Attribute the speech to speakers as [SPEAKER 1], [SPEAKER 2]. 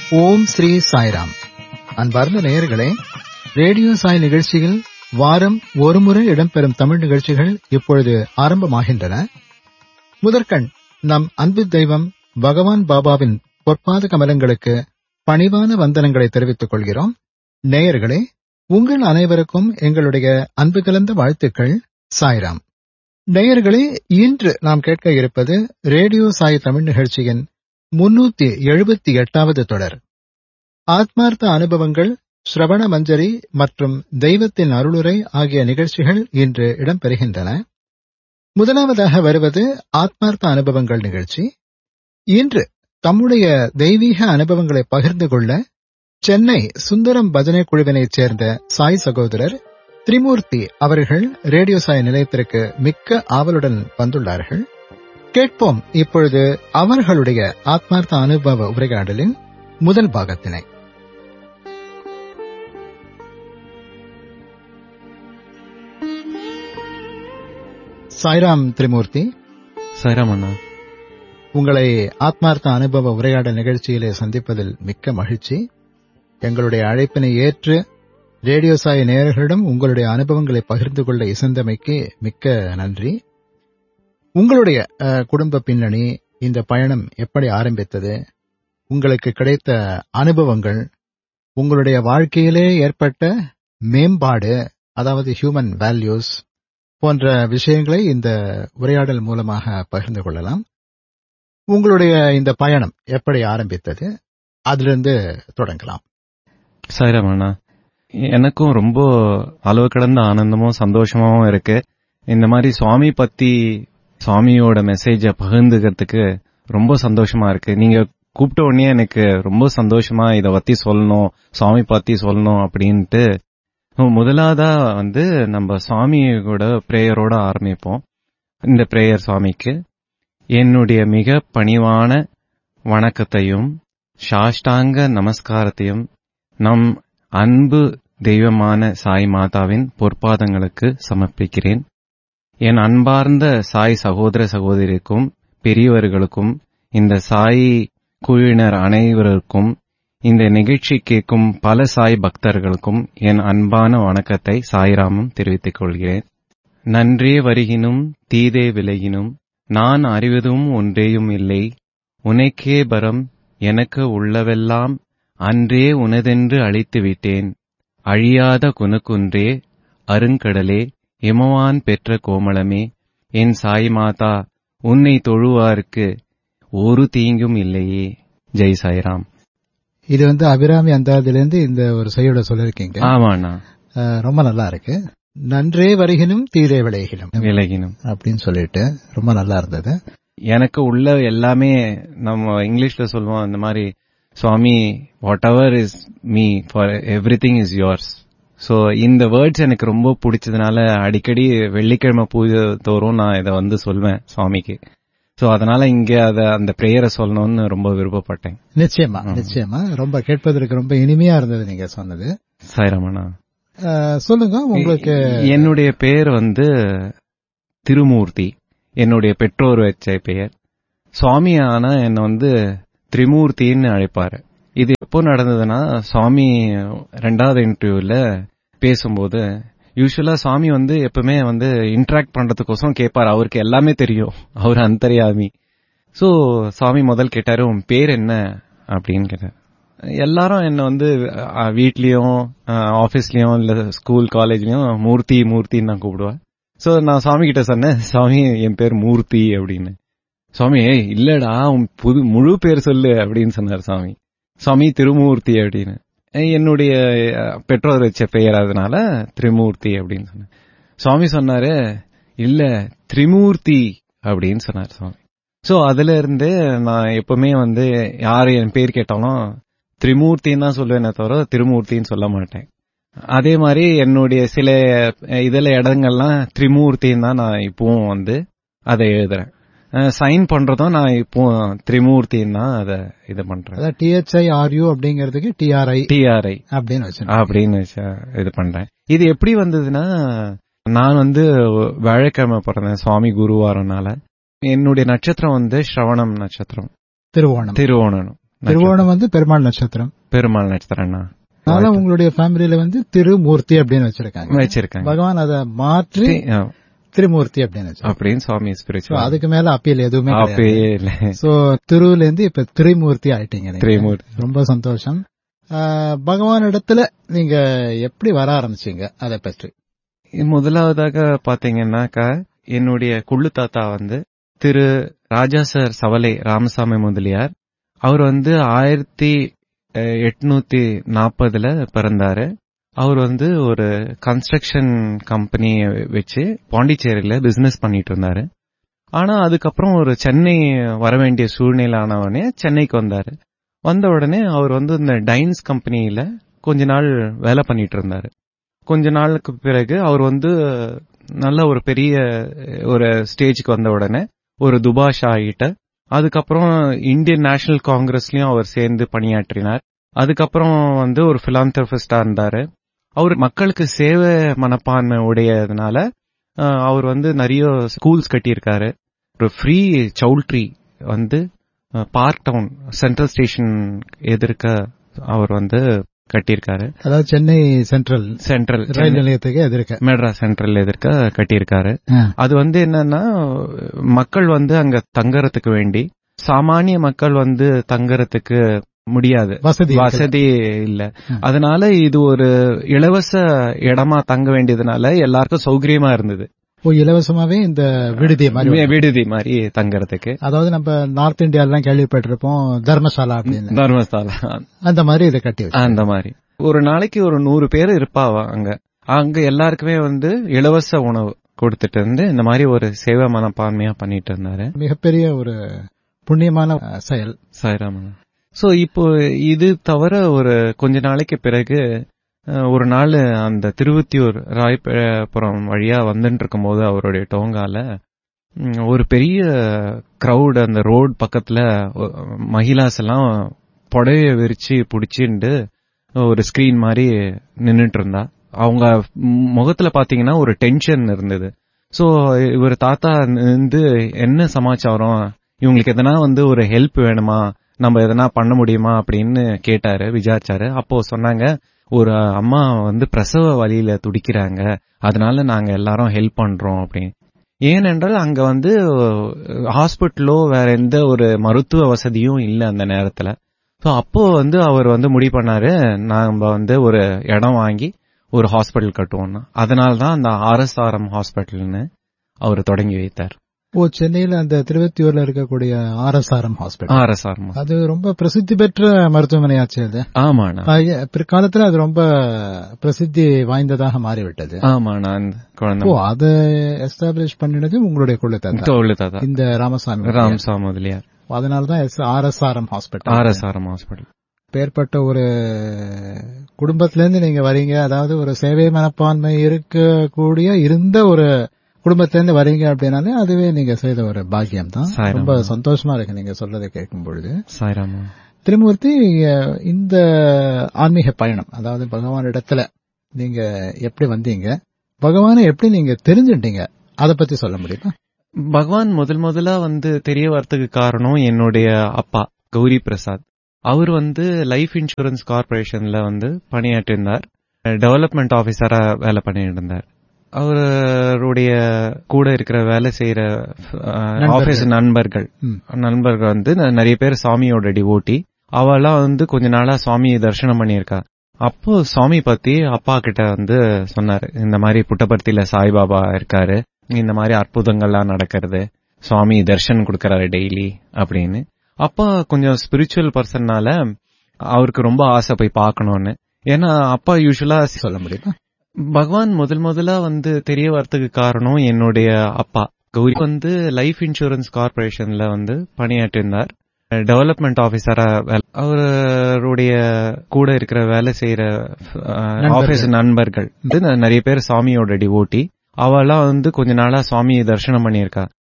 [SPEAKER 1] ஓம் ஸ்ரீ சாய்ராம் அன்பார்ந்த நேயர்களே ரேடியோ சாய் நிகழ்ச்சியில் வாரம் ஒருமுறை இடம்பெறும் தமிழ் நிகழ்ச்சிகள் இப்பொழுது ஆரம்பமாகின்றன முதற்கண் நம் அன்பு தெய்வம் பகவான் பாபாவின் பொற்பாத கமலங்களுக்கு பணிவான வந்தனங்களை தெரிவித்துக் கொள்கிறோம் நேயர்களே உங்கள் அனைவருக்கும் எங்களுடைய அன்பு கலந்த வாழ்த்துக்கள் சாய்ராம் நேயர்களே இன்று நாம் கேட்க இருப்பது ரேடியோ சாய் தமிழ் நிகழ்ச்சியின் முன்னூத்தி எழுபத்தி எட்டாவது தொடர் ஆத்மார்த்த அனுபவங்கள் ஸ்ரவண மஞ்சரி மற்றும் தெய்வத்தின் அருளுரை ஆகிய நிகழ்ச்சிகள் இன்று இடம்பெறுகின்றன முதலாவதாக வருவது ஆத்மார்த்த அனுபவங்கள் நிகழ்ச்சி இன்று தம்முடைய தெய்வீக அனுபவங்களை பகிர்ந்து கொள்ள சென்னை சுந்தரம் பஜனை குழுவினைச் சேர்ந்த சாய் சகோதரர் திரிமூர்த்தி அவர்கள் ரேடியோ சாய் நிலையத்திற்கு மிக்க ஆவலுடன் வந்துள்ளார்கள் கேட்போம் இப்பொழுது அவர்களுடைய ஆத்மார்த்த அனுபவ உரையாடலின் முதல் பாகத்தினை சாய்ராம் திரிமூர்த்தி
[SPEAKER 2] சாய்ராம் அண்ணா
[SPEAKER 1] உங்களை ஆத்மார்த்த அனுபவ உரையாடல் நிகழ்ச்சியிலே சந்திப்பதில் மிக்க மகிழ்ச்சி எங்களுடைய அழைப்பினை ஏற்று ரேடியோ சாய் நேயர்களிடம் உங்களுடைய அனுபவங்களை பகிர்ந்து கொள்ள இசந்தமைக்கு மிக்க நன்றி உங்களுடைய அஹ், குடும்ப பின்னணி இந்த பயணம் எப்படி ஆரம்பித்தது உங்களுக்கு கிடைத்த அனுபவங்கள் உங்களுடைய வாழ்க்கையிலே ஏற்பட்ட மேம்பாடு அதாவது ஹியூமன் வேல்யூஸ் போன்ற விஷயங்களை இந்த உரையாடல் மூலமாக பகிர்ந்து கொள்ளலாம் உங்களுடைய இந்த பயணம் எப்படி ஆரம்பித்தது அதிலிருந்து தொடங்கலாம்
[SPEAKER 2] சாய்ராம் அண்ணா எனக்கும் ரொம்ப அளவு கடந்த ஆனந்தமும் சந்தோஷமாவும் இருக்கு இந்த மாதிரி சுவாமி பத்தி சுவாமியோட மெசேஜ பகிர்ந்துக்கிறதுக்கு ரொம்ப சந்தோஷமா இருக்கு நீங்க கூப்பிட்ட உடனே எனக்கு ரொம்ப சந்தோஷமா இத பத்தி சொல்லணும் சுவாமி பத்தி சொல்லணும் அப்படின்ட்டு முதலாவதா வந்து நம்ம சுவாமியோட பிரேயரோட ஆரம்பிப்போம் இந்த பிரேயர் சுவாமிக்கு என்னுடைய மிக பணிவான வணக்கத்தையும் சாஷ்டாங்க நமஸ்காரத்தையும் நம் அன்பு தெய்வமான சாய் மாதாவின் பொற்பாதங்களுக்கு சமர்ப்பிக்கிறேன் என் அன்பார்ந்த சாய் சகோதர சகோதரிக்கும் பெரியவர்களுக்கும் இந்த சாய் குழுவினர் அனைவருக்கும் இந்த நிகழ்ச்சி கேட்கும் பல சாய் பக்தர்களுக்கும் என் அன்பான வணக்கத்தை சாய்ராமம் தெரிவித்துக் கொள்கிறேன் நன்றே வருகினும் தீதே விலகினும் நான் அறிவதும் ஒன்றேயும் இல்லை உனக்கே பரம் எனக்கு உள்ளவெல்லாம் அன்றே உனதென்று அழித்து விட்டேன் அழியாத குணக்குன்றே அருங்கடலே இமவான் பெற்ற கோமளமே என் சாய் மாதா உன்னை தொழுவார்க்கு ஒரு தீங்கும் இல்லையே ஜெய் சாய்ராம்
[SPEAKER 1] இது வந்து அபிராமி அந்தாதிலிருந்து இந்த ஒரு செய்யோட சொல்லிருக்கீங்க
[SPEAKER 2] ஆமாண்ணா
[SPEAKER 1] அஹ், ரொம்ப நல்லா இருக்கு நன்றே வருகினும் தீரே விளைகினும்
[SPEAKER 2] விலகினும்
[SPEAKER 1] அப்படின்னு சொல்லிட்டு ரொம்ப நல்லா இருந்தது
[SPEAKER 2] எனக்கு உள்ள எல்லாமே நம்ம இங்கிலீஷ்ல சொல்லுவோம் இந்த மாதிரி சுவாமி whatever is me for everything is yours so இந்த வேர்ட்ஸ் எனக்கு ரொம்ப பிடிச்சதுனால அடிக்கடி வெள்ளிக்கிழமை பூஜை தோறும் நான் இதை வந்து சொல்வேன் சுவாமிக்கு ஸோ அதனால இங்க அத அந்த பிரேயரை சொல்லணும்னு ரொம்ப விருப்பப்பட்டேன்
[SPEAKER 1] நிச்சயமா நிச்சயமா ரொம்ப கேட்பதற்கு ரொம்ப இனிமையா இருந்தது நீங்க சொன்னது
[SPEAKER 2] சாய்ராமண்ணா
[SPEAKER 1] அஹ், சொல்லுங்க உங்களுக்கு
[SPEAKER 2] என்னுடைய பெயர் வந்து திருமூர்த்தி என்னுடைய பெற்றோர் வச்ச பெயர் சுவாமி ஆனா என்னை வந்து திரிமூர்த்தின்னு அழைப்பாரு இது எப்போ நடந்ததுன்னா சுவாமி ரெண்டாவது இன்டர்வியூல பேசும்போது யூஸ்வலா சுவாமி வந்து எப்பவுமே வந்து இன்டராக்ட் பண்றதுக்கோசரம் கேட்பாரு அவருக்கு எல்லாமே தெரியும் அவர் அந்தரியாமி சோ சுவாமி முதல் கேட்டாரு உன் பேர் என்ன அப்படின்னு கேட்டார் எல்லாரும் என்ன வந்து அஹ், வீட்லயும் அஹ், ஆபீஸ்லயும் இல்ல ஸ்கூல் காலேஜ்லயும் மூர்த்தி மூர்த்தின்னு நான் கூப்பிடுவேன் சோ நான் சுவாமி கிட்ட சொன்னேன் சுவாமி என் பேர் மூர்த்தி அப்படின்னு சுவாமி "ஏய், இல்லடா உன் புது முழு பேர் சொல்லு அப்படின்னு சொன்னார் சுவாமி சுவாமி திருமூர்த்தி அப்படின்னு "ஏய், என்னுடைய அஹ், பெற்றோர் வச்ச பெயர் அதனால திரிமூர்த்தி அப்படின்னு சொன்னேன் சுவாமி சொன்னாரு இல்ல திரிமூர்த்தி அப்படின்னு சொன்னார் சுவாமி சோ அதுல இருந்து நான் எப்பவுமே வந்து யாரு என் பேர் கேட்டாலும் திரிமூர்த்தின்னு தான் சொல்லுவேனே தவிர திருமூர்த்தின்னு சொல்ல மாட்டேன் அதே மாதிரி என்னுடைய சில அஹ், இதுல இடங்கள்லாம் திரிமூர்த்தின்னு தான் நான் இப்பவும் வந்து அதை எழுதுறேன் சைன் பண்றதும் நான் இப்போ திரிமூர்த்தின்னு தான் அதை இது பண்றேன்
[SPEAKER 1] அதான் டிஹெச்ஐ ஆர்யூ அப்படிங்கிறதுக்கு டிஆர்ஐ
[SPEAKER 2] டிஆர்ஐ
[SPEAKER 1] அப்படின்னு வச்சு
[SPEAKER 2] அப்படின்னு வச்சா இது பண்றேன் இது எப்படி வந்ததுன்னா நான் வந்து வியாழக்கிழமை பிறந்தேன் சுவாமி குருவாரனால என்னுடைய நட்சத்திரம் வந்து ஸ்ரவணம் நட்சத்திரம்
[SPEAKER 1] திருவோணம்
[SPEAKER 2] திருவோணம்
[SPEAKER 1] திருவோணம் வந்து பெருமாள் நட்சத்திரம்
[SPEAKER 2] பெருமாள் நட்சத்திரம்னா
[SPEAKER 1] அதனால உங்களுடைய ஃபேமிலியில வந்து திருமூர்த்தி அப்படின்னு வச்சிருக்காங்க
[SPEAKER 2] வச்சிருக்காங்க
[SPEAKER 1] பகவான் அதை மாற்றி
[SPEAKER 2] ஆ,
[SPEAKER 1] திருமூர்த்தி அப்படின்னு வச்சிருக்காங்க
[SPEAKER 2] அப்படின்னு சுவாமி
[SPEAKER 1] So,
[SPEAKER 2] ஸ்பிரிச்சுவல்
[SPEAKER 1] அதுக்கு மேல அப்பீல் எதுவுமே கிடையாது.
[SPEAKER 2] அப்பயே இல்ல
[SPEAKER 1] சோ திருவுல இருந்து இப்ப திரிமூர்த்தி ஆயிட்டீங்க நீங்க.
[SPEAKER 2] திரிமூர்த்தி.
[SPEAKER 1] ரொம்ப சந்தோஷம் ஆஹ், பகவான் இடத்துல நீங்க எப்படி வர ஆரம்பிச்சீங்க அதை பற்றி
[SPEAKER 2] முதலாவதாக பாத்தீங்கன்னாக்கா என்னுடைய குள்ளு தாத்தா வந்து திரு ராஜா சார் சவலை ராமசாமி முதலியார் அவர் வந்து ஆயிரத்தி அஹ், எட்நூத்தி நாற்பதுல பிறந்தாரு அவர் வந்து ஒரு கன்ஸ்ட்ரக்ஷன் கம்பெனி வச்சு பாண்டிச்சேரியில பிசினஸ் பண்ணிட்டு இருந்தாரு ஆனா அதுக்கப்புறம் ஒரு சென்னை வர வேண்டிய சூழ்நிலை ஆனவனே சென்னைக்கு வந்தாரு வந்த உடனே அவர் வந்து இந்த டைன்ஸ் கம்பெனியில கொஞ்ச நாள் வேலை பண்ணிட்டு இருந்தாரு கொஞ்ச நாளுக்கு பிறகு அவர் வந்து நல்ல ஒரு பெரிய ஒரு ஸ்டேஜ்க்கு வந்த உடனே ஒரு துபாஷ் ஆகிட்ட அதுக்கப்புறம் இந்தியன் நேஷனல் காங்கிரஸ்லயும் அவர் சேர்ந்து பணியாற்றினார் அதுக்கப்புறம் வந்து ஒரு பிலாந்தபிஸ்டா இருந்தாரு அவர் மக்களுக்கு சேவை மனப்பான்மை உடையதுனால அஹ், அவர் வந்து நிறைய ஸ்கூல்ஸ் கட்டியிருக்காரு ஒரு ஃப்ரீ சவுல்ட்ரி வந்து பார்க் டவுன் சென்ட்ரல் ஸ்டேஷன் எதிர்க்க அவர் வந்து கட்டியிருக்காரு
[SPEAKER 1] அதாவது சென்னை சென்ட்ரல்
[SPEAKER 2] சென்ட்ரல்
[SPEAKER 1] ரயில் நிலையத்துக்கு எதிர்க்க
[SPEAKER 2] மெட்ராஸ் சென்ட்ரல் எதிர்க்க கட்டியிருக்காரு
[SPEAKER 1] ஆ.
[SPEAKER 2] அது வந்து என்னன்னா மக்கள் வந்து அங்க தங்கறதுக்கு வேண்டி சாமானிய மக்கள் வந்து தங்கறதுக்கு முடியாது
[SPEAKER 1] வசதி இருக்கல.
[SPEAKER 2] வசதி இல்ல
[SPEAKER 1] ம்.
[SPEAKER 2] அதனால இது ஒரு இலவச இடமா தங்க வேண்டியதுனால எல்லாருக்கும் சௌகரியமா இருந்தது
[SPEAKER 1] ஓ இலவசமாவே இந்த விடுதி மாதிரி
[SPEAKER 2] வி- விடுதி மாதிரி தங்கறதுக்கு
[SPEAKER 1] அதாவது நம்ம நார்த் இந்தியாலாம் கேள்விப்பட்டிருப்போம் தர்மசாலா அப்படின்னு
[SPEAKER 2] தர்மஸ்தாலா
[SPEAKER 1] அந்த மாதிரி இதை கட்டி வச்சு
[SPEAKER 2] அந்த மாதிரி ஒரு நாளைக்கு ஒரு நூறு பேர் இருப்பாவா அங்க அங்க எல்லாருக்குமே வந்து இலவச உணவு கொடுத்துட்டு இருந்து இந்த மாதிரி ஒரு சேவை மனப்பான்மையா பண்ணிட்டு இருந்தாரு
[SPEAKER 1] மிகப்பெரிய ஒரு புண்ணியமான அஹ், செயல்
[SPEAKER 2] சாய்ராமன் சோ இப்போ இது தவிர ஒரு கொஞ்ச நாளைக்கு பிறகு அஹ், ஒரு நாள் அந்த திருவத்தியூர் ராயபுரம் வழியா வந்துட்டு இருக்கும்போது அவருடைய டோங்கால ம், ஒரு பெரிய கிரவுட் அந்த ரோட் பக்கத்துல ஒ- மகிழாஸ் எல்லாம் புடவைய விரிச்சு புடிச்சுண்டு ஒரு ஸ்கிரீன் மாதிரி நின்னுட்டு இருந்தா அவங்க ம், முகத்துல பாத்தீங்கன்னா ஒரு டென்ஷன் இருந்தது சோ இவர் தாத்தா வந்து என்ன சமாச்சாரம் இவங்களுக்கு எதனா வந்து ஒரு ஹெல்ப் வேணுமா நம்ம எதனா பண்ண முடியுமா அப்படின்னு கேட்டாரு விசாரிச்சாரு அப்போ சொன்னாங்க ஒரு அம்மா வந்து பிரசவ வலியில துடிக்கிறாங்க அதனால நாங்க எல்லாரும் ஹெல்ப் பண்றோம் அப்படின்னு ஏனென்றால் அங்க வந்து ஹாஸ்பிட்டலோ வேற எந்த ஒரு மருத்துவ வசதியும் இல்ல அந்த நேரத்துல சோ அப்போ வந்து அவர் வந்து முடிவு பண்ணாரு நாம வந்து ஒரு இடம் வாங்கி ஒரு ஹாஸ்பிட்டல் கட்டுவோம்னா அதனால தான் அந்த ஆர்எஸ்ஆர்எம் ஹாஸ்பிட்டல்னு அவர் தொடங்கி வைத்தார்
[SPEAKER 1] ஓ சென்னையில அந்த திருவத்தியூர்ல இருக்கக்கூடிய ஆர்எஸ்ஆர்எம் ஹாஸ்பிட்டல்
[SPEAKER 2] ஆர்எஸ்ஆர்எம்
[SPEAKER 1] அது ரொம்ப பிரசித்தி பெற்ற மருத்துவமனையாச்சு அது
[SPEAKER 2] ஆமாண்ணா
[SPEAKER 1] ஆஹ் பிற்காலத்துல அது ரொம்ப பிரசித்தி வாய்ந்ததாக மாறிவிட்டது
[SPEAKER 2] ஆமாண்ணா அந்த
[SPEAKER 1] ஓ
[SPEAKER 2] குழந்தை
[SPEAKER 1] அதை எஸ்டாப்ளிஷ் பண்ணினது உங்களுடைய குலத்தை
[SPEAKER 2] தோழு தாத்தா
[SPEAKER 1] இந்த ராமசாமி
[SPEAKER 2] ராம்சா முதலியார்
[SPEAKER 1] அதனாலதான் ஆர்எஸ்ஆர்எம் ஹாஸ்பிட்டல்
[SPEAKER 2] ஆர்எஸ்ஆர்எம் ஹாஸ்பிட்டல்
[SPEAKER 1] பேர்பட்ட ஒரு குடும்பத்துல இருந்து நீங்க வரீங்க அதாவது ஒரு சேவை மனப்பான்மை இருக்கக்கூடிய இருந்த ஒரு குடும்பத்துல இருந்து வரீங்க அப்படின்னாலே அதுவே நீங்க செய்த ஒரு பாக்கியம் தான்
[SPEAKER 2] சாய்ராம்.
[SPEAKER 1] ரொம்ப சந்தோஷமா இருக்கு நீங்க சொல்றதை கேட்கும் பொழுது
[SPEAKER 2] சாய்ராமா
[SPEAKER 1] திருமூர்த்தி அஹ், இந்த ஆன்மீக பயணம் அதாவது பகவான் இடத்துல நீங்க எப்படி வந்தீங்க பகவானை எப்படி நீங்க தெரிஞ்சுட்டீங்க அதை பத்தி சொல்ல முடியுமா
[SPEAKER 2] பகவான் முதல் முதலா வந்து தெரிய வரதுக்கு காரணம் என்னுடைய அப்பா கௌரி பிரசாத் அவர் வந்து லைஃப் இன்சூரன்ஸ் கார்பரேஷன்ல வந்து பணியாற்றிருந்தார் டெவலப்மெண்ட் ஆபீசரா வேலை பண்ணிட்டு இருந்தார் அவருடைய கூட இருக்கிற வேலை செய்யற
[SPEAKER 1] நண்பர்கள்.
[SPEAKER 2] ஆபீஸ் நண்பர்கள்
[SPEAKER 1] ம்.
[SPEAKER 2] நண்பர்கள் வந்து ந- நிறைய பேர் சாமியோட டிவோட்டி அவெல்லாம் வந்து கொஞ்ச நாளா சுவாமி தரிசனம் பண்ணியிருக்கா அப்போ சுவாமி பத்தி அப்பா கிட்ட வந்து சொன்னாரு இந்த மாதிரி புட்டபர்த்தியில சாய்பாபா இருக்காரு இந்த மாதிரி அற்புதங்கள்லாம் நடக்கிறது சுவாமி தர்ஷன் கொடுக்கறாரு டெய்லி அப்படின்னு அப்பா கொஞ்சம் ஸ்பிரிச்சுவல் பர்சன்னால அவருக்கு ரொம்ப ஆசை போய் பார்க்கணும்னு ஏன்னா அப்பா யூஸ்வலா
[SPEAKER 1] சொல்ல முடியுமா
[SPEAKER 2] பகவான் முதல் முதலா வந்து தெரிய வரதுக்கு காரணம் என்னுடைய அப்பா கௌரி வந்து லைஃப் இன்சூரன்ஸ் கார்பரேஷன்ல வந்து பணியாற்றிருந்தார் டெவலப்மெண்ட் ஆபீசரா அவருடைய கூட இருக்கிற வேலை செய்யற
[SPEAKER 1] நண்பர்கள்.
[SPEAKER 2] ஆபீஸ் நண்பர்கள் வந்து ந- நிறைய பேர் சாமியோட டிவோட்டி அவெல்லாம் வந்து கொஞ்ச நாளா சுவாமி தரிசனம் பண்ணியிருக்கா